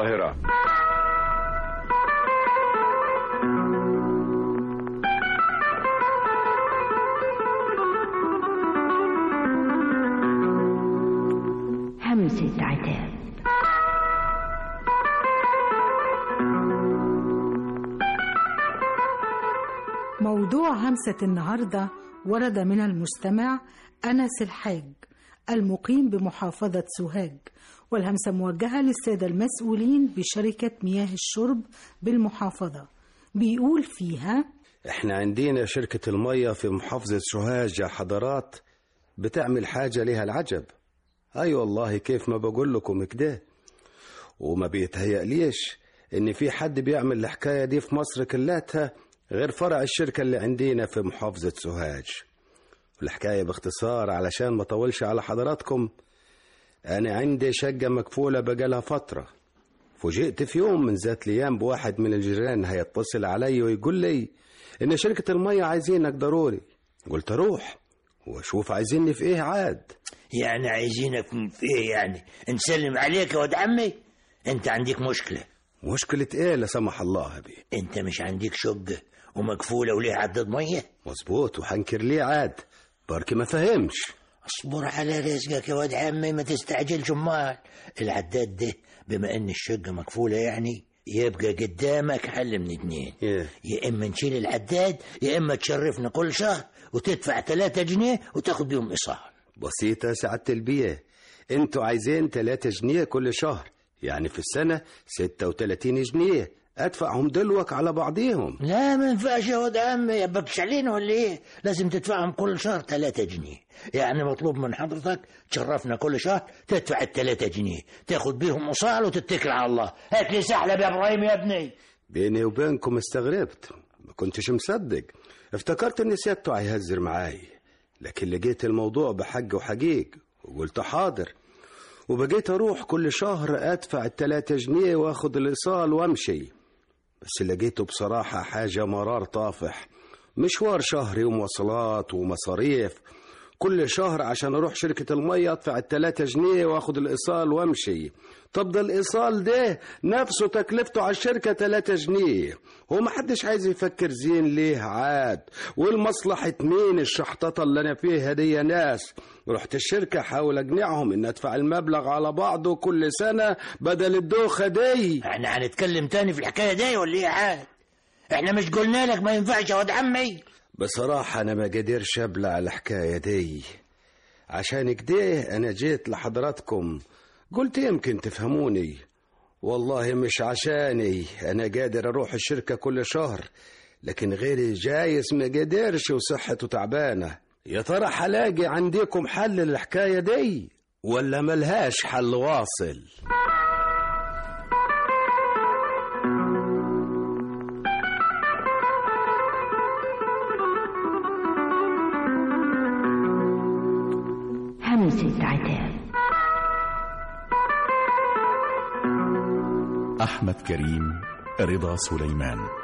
القاهرة همسة عتاب موضوع همسة النهاردة ورد من المستمع أنس الحاج المقيم بمحافظة سوهاج والهمسة موجهة للسادة المسؤولين بشركة مياه الشرب بالمحافظة بيقول فيها احنا عندنا شركة المية في محافظة سوهاج يا حضرات بتعمل حاجة ليها العجب اي والله كيف ما بقول لكم كده وما بيتهيأليش ان في حد بيعمل الحكاية دي في مصر كلاتها غير فرع الشركة اللي عندنا في محافظة سوهاج والحكاية باختصار علشان ما طولش على حضراتكم أنا عندي شقة مكفولة بقالها فترة فوجئت في يوم من ذات الأيام بواحد من الجيران هيتصل علي ويقول لي إن شركة المية عايزينك ضروري قلت أروح وأشوف عايزيني في إيه عاد يعني عايزينك في ايه يعني نسلم عليك يا ولد عمي انت عندك مشكلة مشكلة إيه لا سمح الله بي انت مش عندك شقة ومقفولة وليها عدد مية مظبوط وحنكر ليه عاد بركي ما فهمش اصبر على رزقك يا ولد عمي ما تستعجلش امال العداد ده بما ان الشقة مقفولة يعني يبقى قدامك حل من اتنين إيه يا اما نشيل العداد يا اما تشرفنا كل شهر وتدفع 3 جنيه وتاخد بيهم ايصال بسيطة يا سعادة البيه انتوا عايزين 3 جنيه كل شهر يعني في السنة 36 جنيه ادفعهم دلوك على بعضيهم لا ما ينفعش يا ولد عمي يبكش علينا ولا ايه لازم تدفعهم كل شهر 3 جنيه يعني مطلوب من حضرتك تشرفنا كل شهر تدفع الثلاثة جنيه تاخد بيهم اصال وتتكل على الله هات لي سحلب يا ابراهيم يا ابني بيني وبينكم استغربت ما كنتش مصدق افتكرت ان سيادته هيهزر معاي لكن لقيت الموضوع بحق وحقيق وقلت حاضر وبقيت اروح كل شهر ادفع التلاتة جنيه واخد الايصال وامشي بس لقيته بصراحة حاجة مرار طافح مشوار شهري ومواصلات ومصاريف كل شهر عشان اروح شركة المية ادفع التلاتة جنيه واخد الايصال وامشي طب ده الايصال ده نفسه تكلفته على الشركة تلاتة جنيه هو ما حدش عايز يفكر زين ليه عاد والمصلحة مين الشحططة اللي انا فيها دي يا ناس رحت الشركة حاول اقنعهم ان ادفع المبلغ على بعضه كل سنة بدل الدوخة دي احنا هنتكلم تاني في الحكاية دي ولا ايه عاد احنا مش قلنا لك ما ينفعش يا ولد عمي بصراحة أنا ما قدرش أبلع الحكاية دي عشان كده أنا جيت لحضراتكم قلت يمكن تفهموني والله مش عشاني أنا قادر أروح الشركة كل شهر لكن غيري جايز ما قدرش وصحته تعبانة يا ترى هلاقي عندكم حل للحكاية دي ولا ملهاش حل واصل همسة عتاب أحمد كريم رضا سليمان